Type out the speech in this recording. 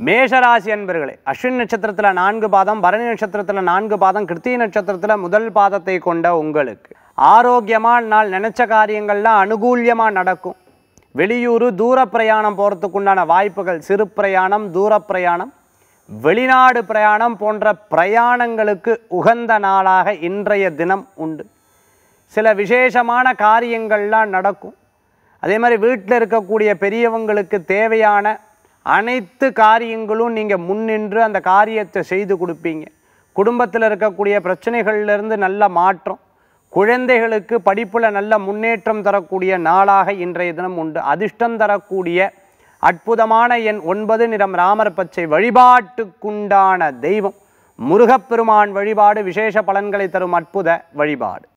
மேஷராசி அன்பர்களே அஸ்வின் நட்சத்திரத்தில் நான்கு பாதம் பரணி நட்சத்திரத்தில் நான்கு பாதம் கிருத்திகை நட்சத்திரத்தில் முதல் பாதத்தை கொண்ட உங்களுக்கு ஆரோக்கியமான நாள் நினைச்ச காரியங்கள்லாம் அனுகூல்யமாக நடக்கும் வெளியூர் தூர பிரயாணம் போகிறதுக்கு உண்டான வாய்ப்புகள் சிறு பிரயாணம் தூர பிரயாணம் வெளிநாடு பிரயாணம் போன்ற பிரயாணங்களுக்கு உகந்த நாளாக இன்றைய தினம் உண்டு சில விசேஷமான காரியங்கள்லாம் நடக்கும் அதே மாதிரி வீட்டில் இருக்கக்கூடிய பெரியவங்களுக்கு தேவையான அனைத்து காரியங்களும் நீங்கள் முன்னின்று அந்த காரியத்தை செய்து கொடுப்பீங்க குடும்பத்தில் இருக்கக்கூடிய பிரச்சனைகள்லேருந்து நல்ல மாற்றம் குழந்தைகளுக்கு படிப்பில் நல்ல முன்னேற்றம் தரக்கூடிய நாளாக இன்றைய தினம் உண்டு அதிர்ஷ்டம் தரக்கூடிய அற்புதமான எண் ஒன்பது நிறம் ராமர் பச்சை வழிபாட்டுக்குண்டான தெய்வம் முருகப்பெருமான் வழிபாடு விசேஷ பலன்களை தரும் அற்புத வழிபாடு